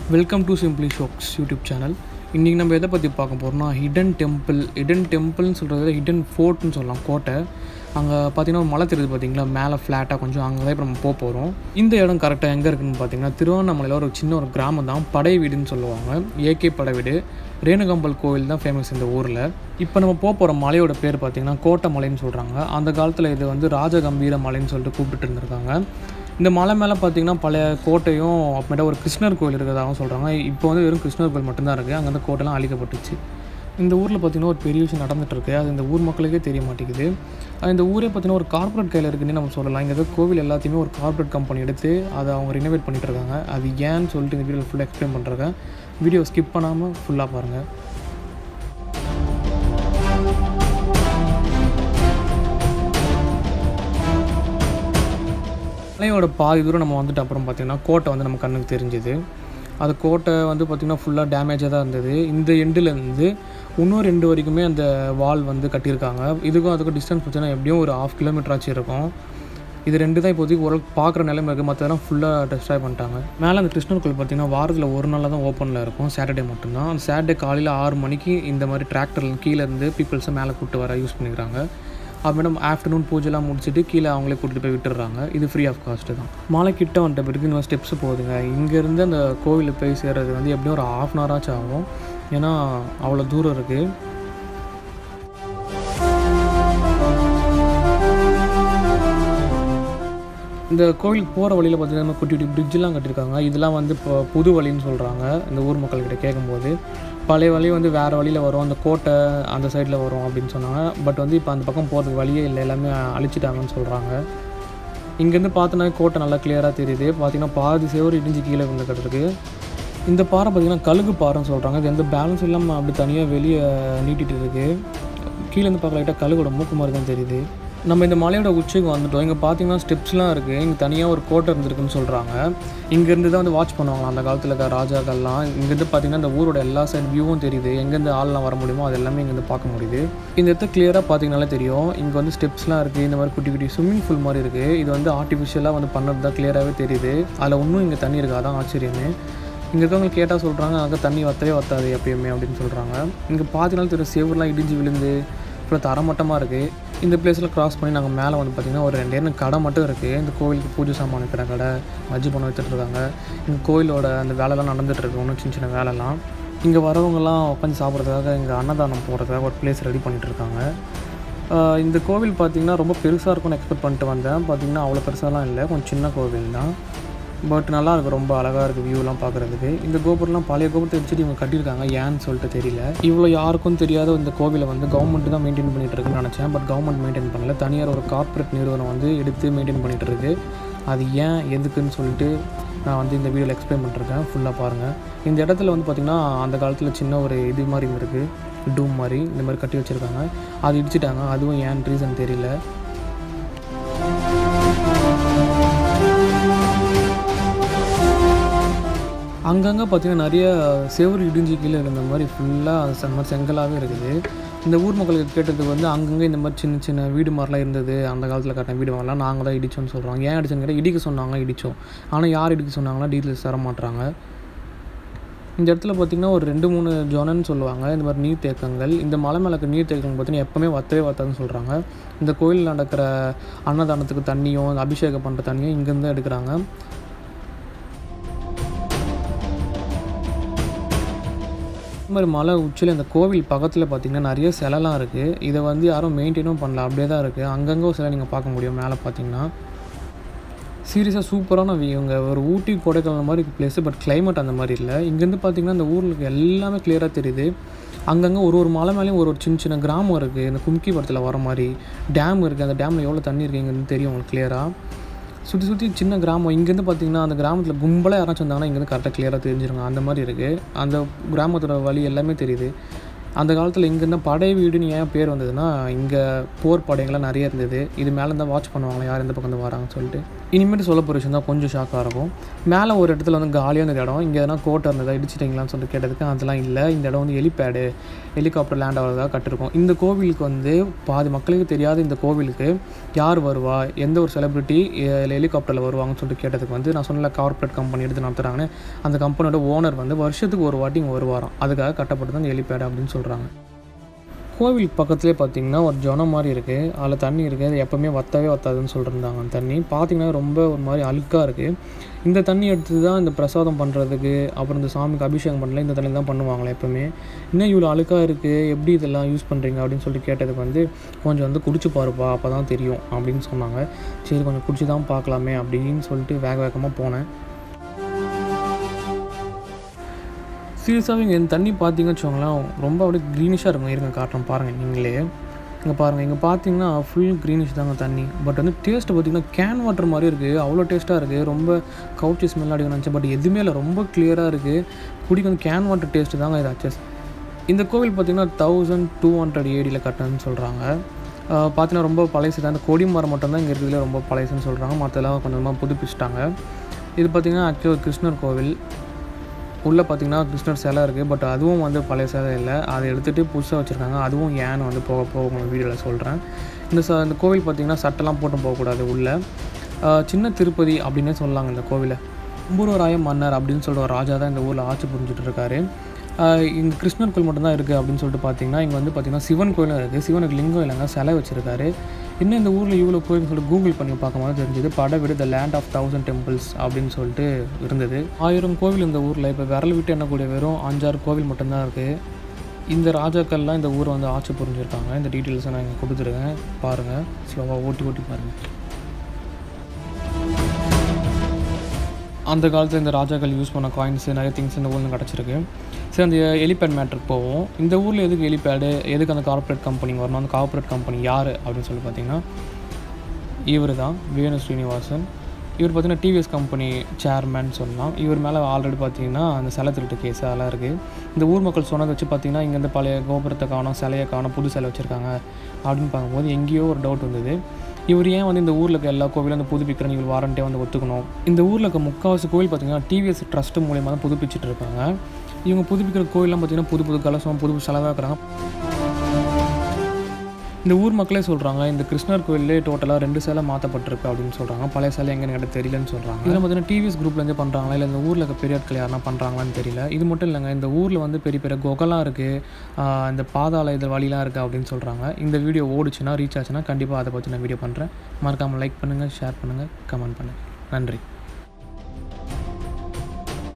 welcome to simply shocks YouTube channel இன்றைக்கி நம்ம எதை பற்றி பார்க்க போகிறோம்னா ஹிடன் டெம்பிள் ஹிடன் டெம்பிள்னு சொல்கிறது ஹிடன் ஃபோர்ட்னு சொல்லலாம் கோட்டை அங்கே பார்த்தீங்கன்னா ஒரு மலை தெரியுது பார்த்தீங்களா மேலே ஃப்ளாட்டாக கொஞ்சம் அங்கே தான் இப்போ நம்ம போக போகிறோம் இந்த இடம் கரெக்டாக எங்கே இருக்குன்னு பார்த்தீங்கன்னா திருவண்ணாமலையில் ஒரு சின்ன ஒரு கிராமம் தான் படை வீடுன்னு சொல்லுவாங்க ஏகே படை வீடு ரேணுகம்பல் கோவில் தான் ஃபேமஸ் இந்த ஊரில் இப்போ நம்ம போக போகிற மலையோட பேர் பார்த்தீங்கன்னா கோட்டை மலைன்னு சொல்கிறாங்க அந்த காலத்தில் இது வந்து ராஜகம்பீர மலைன்னு சொல்லிட்டு கூப்பிட்டு இருந்திருக்காங்க இந்த மலை மேலே பார்த்தீங்கன்னா பழைய கோட்டையும் அப்புறமேட்டா ஒரு கிருஷ்ணர் கோயில் இருக்கிறதாகவும் சொல்கிறாங்க இப்போ வந்து வெறும் கிருஷ்ணர் கோயில் மட்டும்தான் இருக்குது அங்கே அந்த கோட்டைலாம் அழிக்கப்பட்டுச்சு இந்த ஊரில் பார்த்தீங்கன்னா ஒரு பெரிய விஷயம் நடந்துகிட்ருக்கு அது இந்த ஊர் மக்களுக்கே தெரிய மாட்டேங்குது அது இந்த ஊரே பார்த்தீங்கன்னா ஒரு கார்ப்பரேட் கையில் இருக்குன்னு நம்ம சொல்லலாம் இங்கே ஏதோ கோவில் எல்லாத்தையுமே ஒரு கார்ப்பரேட் கம்பெனி எடுத்து அதை அவங்க ரினோவேட் பண்ணிட்டு இருக்காங்க அது ஏன்னு சொல்லிட்டு இந்த வீடியோ ஃபுல்லாக எக்ஸ்பிளைன் பண்ணுறாங்க வீடியோ ஸ்கிப் பண்ணாமல் ஃபுல்லாக பாருங்கள் மலையோட பாதி தூரம் நம்ம வந்துட்டு அப்புறம் பார்த்திங்கன்னா கோட்டை வந்து நம்ம கண்ணுக்கு தெரிஞ்சுது அது கோட்டை வந்து பார்த்திங்கன்னா ஃபுல்லாக டேமேஜாக தான் இருந்தது இந்த எண்டுலேருந்து இன்னும் ரெண்டு வரைக்குமே அந்த வால் வந்து கட்டியிருக்காங்க இதுக்கும் அதுக்கும் டிஸ்டன்ஸ் பார்த்தீங்கன்னா எப்படியும் ஒரு ஆஃப் கிலோமீட்டர் ஆச்சு இருக்கும் இது ரெண்டு தான் இப்போதைக்கு ஒரு பார்க்குற நிலைமை இருக்குது மற்றதெல்லாம் ஃபுல்லாக டெஸ்ட்ராய் பண்ணிட்டாங்க மேலே அந்த கிருஷ்ணர் கோயில் பார்த்திங்கன்னா வாரத்தில் ஒரு நாளில் தான் ஓப்பனில் இருக்கும் சாட்டர்டே மட்டும்தான் அந்த சாட்டர்டே காலையில் ஆறு மணிக்கு இந்த மாதிரி டிராக்டரில் கீழே இருந்து பீப்புள்ஸை மேலே கூப்பிட்டு வர யூஸ் பண்ணிக்கிறாங்க அப்புறம் ஆஃப்டர்நூன் பூஜைலாம் முடிச்சுட்டு கீழே அவங்களே கூட்டிகிட்டு போய் விட்டுடுறாங்க இது ஃப்ரீ ஆஃப் காஸ்ட்டு தான் மலை கிட்ட வந்துட்ட பிறகு இன்னும் ஸ்டெப்ஸ் போகுதுங்க இங்கேருந்து அந்த கோவிலுக்கு போய் சேர்றது வந்து எப்படியும் ஒரு ஆஃப் அன் ஹவராச்சும் ஆகும் ஏன்னா அவ்வளோ தூரம் இருக்குது இந்த கோயிலுக்கு போகிற வழியில் பார்த்தீங்கன்னா குட்டி குட்டி பிரிட்ஜெலாம் கட்டியிருக்காங்க இதெல்லாம் வந்து இப்போ புது வழின்னு சொல்கிறாங்க இந்த ஊர் மக்கள்கிட்ட கேட்கும்போது பழைய வழி வந்து வேறு வழியில் வரும் அந்த கோட்டை அந்த சைடில் வரும் அப்படின்னு சொன்னாங்க பட் வந்து இப்போ அந்த பக்கம் போகிறதுக்கு வழியே இல்லை எல்லாமே அழிச்சிட்டாங்கன்னு சொல்கிறாங்க இங்கேருந்து பார்த்தோன்னா கோட்டை நல்லா கிளியராக தெரியுது பார்த்தீங்கன்னா பாதி சேவர் இடிஞ்சு கீழே வந்து கிடக்கு இந்த பாறை பார்த்திங்கன்னா கழுகு பாறைன்னு சொல்கிறாங்க இது எந்த பேலன்ஸ் இல்லாமல் அப்படி தனியாக வெளியே நீட்டிகிட்டு இருக்குது கீழேருந்து பார்க்க லைட்டாக கழுகோட மூக்கு மாதிரி தான் தெரியுது நம்ம இந்த மலையோட உச்சிக்கு வந்துட்டோம் இங்கே பார்த்தீங்கன்னா ஸ்டெப்ஸ்லாம் இருக்குது இங்கே தனியாக ஒரு கோட்டை இருந்திருக்குன்னு சொல்கிறாங்க இங்கேருந்து தான் வந்து வாட்ச் பண்ணுவாங்களாம் அந்த காலத்தில் இருக்க ராஜாக்கள்லாம் இங்கேருந்து பார்த்தீங்கன்னா இந்த ஊரோட எல்லா சைடு வியூவும் தெரியுது எங்கேருந்து ஆள்லாம் வர முடியுமோ அது எல்லாமே இங்கேருந்து பார்க்க முடியுது இந்த இடத்த கிளியராக பார்த்தீங்கனாலே தெரியும் இங்கே வந்து ஸ்டெப்ஸ்லாம் இருக்குது இந்த மாதிரி குட்டி குட்டி ஸ்விம்மிங் பூல் மாதிரி இருக்குது இது வந்து ஆர்டிஃபிஷியலாக வந்து பண்ணது தான் கிளியராகவே தெரியுது அதில் இன்னும் இங்கே தண்ணி இருக்குது அதான் ஆச்சரியமே இங்கே இருக்கவங்க கேட்டால் சொல்கிறாங்க அங்கே தண்ணி வத்தவே வத்தாது எப்பயுமே அப்படின்னு சொல்கிறாங்க இங்கே பார்த்தீங்கன்னா தெரியும் சேவர்லாம் இடிஞ்சு விழுந்து அப்புறம் தரமட்டமாக இருக்குது இந்த பிளேஸில் க்ராஸ் பண்ணி நாங்கள் மேலே வந்து பார்த்திங்கன்னா ஒரு ரெண்டு நேரம் கடை மட்டும் இருக்குது இந்த கோவிலுக்கு பூஜை சாமான் வைக்கிற கடை மஜ்ஜி பணம் விற்றுட்ருக்காங்க இங்கே கோயிலோட அந்த வேலைலாம் நடந்துகிட்ருக்கு ஒன்றும் சின்ன சின்ன வேலைலாம் இங்கே வரவங்கலாம் உட்காந்து சாப்பிட்றதுக்காக இங்கே அன்னதானம் போடுறதுக்காக ஒரு பிளேஸ் ரெடி பண்ணிகிட்ருக்காங்க இந்த கோவில் பார்த்திங்கன்னா ரொம்ப பெருசாக இருக்கும்னு எக்ஸ்பெக்ட் பண்ணிட்டு வந்தேன் பார்த்திங்கன்னா அவ்வளோ பெருசாலாம் இல்லை கொஞ்சம் சின்ன கோவில் தான் பட் நல்லா இருக்குது ரொம்ப அழகாக இருக்குது வியூலாம் பார்க்குறதுக்கு இந்த கோபுரம்லாம் பழைய கோபுரத்தை வச்சுட்டு இவங்க கட்டியிருக்காங்க ஏன்னு சொல்லிட்டு தெரியல இவ்வளோ யாருக்கும் தெரியாத இந்த கோவிலை வந்து கவர்மெண்ட் தான் மெயின்டைன் பண்ணிகிட்டு இருக்குன்னு நினச்சேன் பட் கவர்மெண்ட் மெயின்டைன் பண்ணல தனியார் ஒரு கார்ப்பரேட் நிறுவனம் வந்து எடுத்து மெயின்டைன் பண்ணிகிட்டு இருக்கு அது ஏன் எதுக்குன்னு சொல்லிட்டு நான் வந்து இந்த வீடியோவில் எக்ஸ்பிளைன் பண்ணிருக்கேன் ஃபுல்லாக பாருங்கள் இந்த இடத்துல வந்து பார்த்திங்கன்னா அந்த காலத்தில் சின்ன ஒரு இது மாதிரி இருக்குது டூம் மாதிரி இந்த மாதிரி கட்டி வச்சுருக்காங்க அது இடிச்சிட்டாங்க அதுவும் ஏன் ரீசன் தெரியல அங்கங்கே பார்த்தீங்கன்னா நிறைய செவரு இடிஞ்சு கீழே இருந்த மாதிரி ஃபுல்லாக அந்த மாதிரி செங்கலாகவே இருக்குது இந்த ஊர் மக்களுக்கு கேட்டதுக்கு வந்து அங்கங்கே இந்த மாதிரி சின்ன சின்ன வீடு மாதிரிலாம் இருந்தது அந்த காலத்தில் கட்டின வீடு மாதிரிலாம் நாங்கள் தான் இடிச்சோன்னு சொல்கிறாங்க ஏன் அடிச்சோன்னு கேட்டால் இடிக்க சொன்னாங்க இடித்தோம் ஆனால் யார் இடிக்க சொன்னாங்கன்னா டீட்டெயில்ஸ் தர மாட்டுறாங்க இந்த இடத்துல பார்த்திங்கன்னா ஒரு ரெண்டு மூணு ஜொனன்னு சொல்லுவாங்க இந்த மாதிரி நீர்த்தேக்கங்கள் இந்த மலை மேலே இருக்க நீர்த்தேக்கங்கள் பார்த்திங்கன்னா எப்போவுமே வத்தவே வத்தாதுன்னு சொல்கிறாங்க இந்த கோயிலில் நடக்கிற அன்னதானத்துக்கு தண்ணியும் அபிஷேகம் பண்ணுற தண்ணியும் இங்கேருந்து எடுக்கிறாங்க இந்த மாதிரி மலை உச்சியில் இந்த கோவில் பக்கத்தில் பார்த்திங்கன்னா நிறைய சிலைலாம் இருக்குது இதை வந்து யாரும் மெயின்டைனும் பண்ணல அப்படியே தான் இருக்குது அங்கங்கே ஒரு சிலை நீங்கள் பார்க்க முடியும் மேலே பார்த்தீங்கன்னா சீரியஸாக சூப்பரான வியூங்க ஒரு ஊட்டி கொடைக்கானல் மாதிரி பிளேஸு பட் கிளைமேட் அந்த மாதிரி இல்லை இங்கேருந்து பார்த்திங்கன்னா இந்த ஊரில் எல்லாமே கிளியராக தெரியுது அங்கங்கே ஒரு ஒரு மலை மேலேயும் ஒரு ஒரு சின்ன சின்ன கிராமம் இருக்குது இந்த கும்கி படத்தில் வர மாதிரி டேம் இருக்குது அந்த டேமில் எவ்வளோ தண்ணி இருக்குது இங்கேருந்து தெரியும் உங்களுக்கு கிளியராக சுற்றி சுற்றி சின்ன கிராமம் இங்கேருந்து பார்த்தீங்கன்னா அந்த கிராமத்தில் கும்பலாக யாராச்சும் வந்தாங்கன்னா இங்கேருந்து கரெக்டாக கிளியராக தெரிஞ்சிருங்க அந்த மாதிரி இருக்குது அந்த கிராமத்தோட வழி எல்லாமே தெரியுது அந்த காலத்தில் இங்கே இருந்த படை வீடுன்னு ஏன் பேர் வந்ததுன்னா இங்கே போர் படைகள்லாம் நிறைய இருந்தது இது மேலே இருந்தால் வாட்ச் பண்ணுவாங்க யார் எந்த பக்கம் இருந்து வராங்கன்னு சொல்லிட்டு இனிமேட்டு சொல்ல போகிற விஷயம் தான் கொஞ்சம் ஷாக்காக இருக்கும் மேலே ஒரு இடத்துல வந்து காலியாக இருந்த இடம் இங்கே எதனா கோட்டை இருந்ததா இடிச்சிட்டிங்களான்னு சொல்லிட்டு கேட்டதுக்கு அதெல்லாம் இல்லை இந்த இடம் வந்து ஹெலிபேடு ஹெலிகாப்டர் லேண்ட் ஆகிறதாக கட்டிருக்கோம் இந்த கோவிலுக்கு வந்து பாதி மக்களுக்கு தெரியாத இந்த கோவிலுக்கு யார் வருவா எந்த ஒரு செலிபிரிட்டி ஹெலிகாப்டரில் வருவாங்கன்னு சொல்லிட்டு கேட்டதுக்கு வந்து நான் சொன்னல கார்ப்பரேட் கம்பெனி எடுத்து நடத்துகிறாங்கன்னு அந்த கம்பெனியோட ஓனர் வந்து வருஷத்துக்கு ஒரு வாட்டி இங்கே வருவாராம் அதுக்காக கட்டப்பட்டது அந்த ஹெலிபேடு அப்படின்னு சொல்கிறாங்க கோவிலுக்கு பக்கத்துலேயே பார்த்தீங்கன்னா ஒரு ஜனம் மாதிரி இருக்குது அதில் தண்ணி இருக்குது அது எப்போவுமே வத்தவே வத்தாதுன்னு சொல்லியிருந்தாங்க அந்த தண்ணி பார்த்தீங்கன்னா ரொம்ப ஒரு மாதிரி அழுக்காக இருக்குது இந்த தண்ணி எடுத்து தான் இந்த பிரசாதம் பண்ணுறதுக்கு அப்புறம் இந்த சாமிக்கு அபிஷேகம் பண்ணல இந்த தண்ணி தான் பண்ணுவாங்களே எப்போவுமே இன்னும் இவ்வளோ அழுக்காக இருக்குது எப்படி இதெல்லாம் யூஸ் பண்ணுறீங்க அப்படின்னு சொல்லிட்டு கேட்டதுக்கு வந்து கொஞ்சம் வந்து குடிச்சு பாருப்பா அப்போ தான் தெரியும் அப்படின்னு சொன்னாங்க சரி கொஞ்சம் குடிச்சு தான் பார்க்கலாமே அப்படின்னு சொல்லிட்டு வேக வேகமாக போனேன் சீரியஸாகவே இங்கே இந்த தண்ணி பார்த்தீங்கன்னு வச்சுக்கோங்களேன் ரொம்ப அப்படியே க்ரீனிஷாக இருக்கும் இருங்க காட்டுறேன் பாருங்கள் நீங்களே இங்கே பாருங்கள் இங்கே பார்த்தீங்கன்னா ஃபுல் க்ரீனிஷ் தாங்க தண்ணி பட் வந்து டேஸ்ட்டு பார்த்தீங்கன்னா கேன் வாட்டர் மாதிரி இருக்குது அவ்வளோ டேஸ்ட்டாக இருக்குது ரொம்ப கவுச்சி ஸ்மெல் அடிக்க நினச்சேன் பட் எதுவுமே இல்லை ரொம்ப கிளியராக இருக்குது குடிக்க வந்து கேன் வாட்டர் டேஸ்ட்டு தாங்க இது அச்சஸ் இந்த கோவில் பார்த்திங்கன்னா தௌசண்ட் டூ ஹண்ட்ரட் ஏடியில் கட்டணும்னு சொல்கிறாங்க பார்த்தீங்கன்னா ரொம்ப பழசு தான் இந்த கொடி மரம் மட்டும்தான் இங்கே இருக்கிறதுல ரொம்ப பழசுன்னு சொல்கிறாங்க மற்றெல்லாம் கொஞ்சமாக புதுப்பிச்சிட்டாங்க இது பார்த்திங்கன்னா ஆக்சுவலி ஒரு கிருஷ்ணர் கோவில் உள்ளே பார்த்தீங்கன்னா கிருஷ்ணர் சிலை இருக்குது பட் அதுவும் வந்து பழைய சிலை இல்லை அதை எடுத்துகிட்டு புதுசாக வச்சுருக்காங்க அதுவும் ஏன்னு வந்து போக போக உங்களுக்கு வீடியோவில் சொல்கிறேன் இந்த ச இந்த கோவில் பார்த்திங்கன்னா சட்டெல்லாம் போட்டு போகக்கூடாது உள்ளே ஆஹ் சின்ன திருப்பதி அப்படின்னே சொல்லலாங்க இந்த கோவிலை கும்பூரராய மன்னர் அப்படின்னு சொல்கிற ஒரு ராஜா தான் இந்த ஊரில் ஆட்சி புரிஞ்சுட்டு இருக்காரு ஆஹ் இங்கே கிருஷ்ணர் கோயில் மட்டும்தான் இருக்குது அப்படின்னு சொல்லிட்டு பார்த்தீங்கன்னா இங்கே வந்து பார்த்திங்கன்னா சிவன் கோயிலும் இருக்குது சிவனுக்கு லிங்கம் இல்லைங்க சிலை வச்சுருக்காரு இன்னும் இந்த ஊரில் இவ்வளோ கோயில் சொல்லிட்டு கூகுள் பண்ணி பார்க்கும்போது தெரிஞ்சது பட விட the land of thousand temples அப்படின்னு சொல்லிட்டு இருந்தது ஆயிரம் கோவில் இந்த ஊரில் இப்போ விரல் விட்டு எண்ணக்கூடிய வெறும் அஞ்சாறு கோவில் மட்டும்தான் இருக்குது இந்த ராஜாக்கள்லாம் இந்த ஊரை வந்து ஆட்சி புரிஞ்சிருக்காங்க இந்த டீட்டெயில்ஸை நான் இங்கே கொடுத்துருக்கேன் பாருங்கள் ஸ்லோவாக ஓட்டி ஓட்டி பாருங்கள் அந்த காலத்தில் இந்த ராஜாக்கள் யூஸ் பண்ண காயின்ஸ் நிறைய திங்ஸ் இந்த ஊரில் கிடச்சிருக்கு சரி அந்த எலிபேட் மேட்ருக்கு போவோம் இந்த ஊரில் எதுக்கு எலிபேடு எதுக்கு அந்த கார்ப்பரேட் கம்பெனி வரணும் அந்த கார்ப்பரேட் கம்பெனி யார் அப்படின்னு சொல்லி பார்த்தீங்கன்னா இவர் தான் வேணு ஸ்ரீனிவாசன் இவர் பார்த்தீங்கன்னா டிவிஎஸ் கம்பெனி சேர்மேன் சொல்லலாம் இவர் மேலே ஆல்ரெடி பார்த்தீங்கன்னா அந்த சிலை திருட்டு கேஸ் அதெல்லாம் இருக்குது இந்த ஊர் மக்கள் சொன்னதை வச்சு பார்த்தீங்கன்னா இங்கேருந்து பழைய கோபுரத்தை காணும் சிலையை காணும் புது சிலை வச்சுருக்காங்க அப்படின்னு பார்க்கும்போது எங்கேயோ ஒரு டவுட் வந்தது இவர் ஏன் வந்து இந்த ஊரில் இருக்க எல்லா கோவிலும் வந்து புதுப்பிக்கிறேன்னு இவர் வாரண்ட்டே வந்து ஒத்துக்கணும் இந்த ஊரில் இருக்க முக்கால்வாசி கோவில் பார்த்தீங்கன்னா டிவிஎஸ் ட்ரஸ்ட் மூலியமாக தான் புதுப்பிச்சுட்டு இருக்காங்க இவங்க புதுப்பிக்கிற கோயிலெலாம் பார்த்தீங்கன்னா புது புது கலசம் புது புது செலவாக இருக்கிறாங்க இந்த ஊர் மக்களே சொல்கிறாங்க இந்த கிருஷ்ணர் கோயிலே டோட்டலாக ரெண்டு சிலை மாற்றப்பட்டிருக்கு அப்படின்னு சொல்கிறாங்க பழைய சிலை எங்கன்னு எனக்கு தெரியலன்னு சொல்கிறாங்க இதில் பார்த்தீங்கன்னா டிவிஎஸ் குரூப்லேருந்தே பண்ணுறாங்களா இல்லை இந்த ஊரில் இருக்க பெரிய ஆட்கள் யாருனா பண்ணுறாங்களான்னு தெரியல இது மட்டும் இல்லைங்க இந்த ஊரில் வந்து பெரிய பெரிய குகைலாம் இருக்குது இந்த பாதாள இது வழிலாம் இருக்குது அப்படின்னு சொல்கிறாங்க இந்த வீடியோ ஓடுச்சுன்னா ரீச் ஆச்சுன்னா கண்டிப்பாக அதை பற்றி நான் வீடியோ பண்ணுறேன் மறக்காமல் லைக் பண்ணுங்கள் ஷேர் பண்ணுங்கள் கமெண்ட் பண்ணுங்கள் நன்றி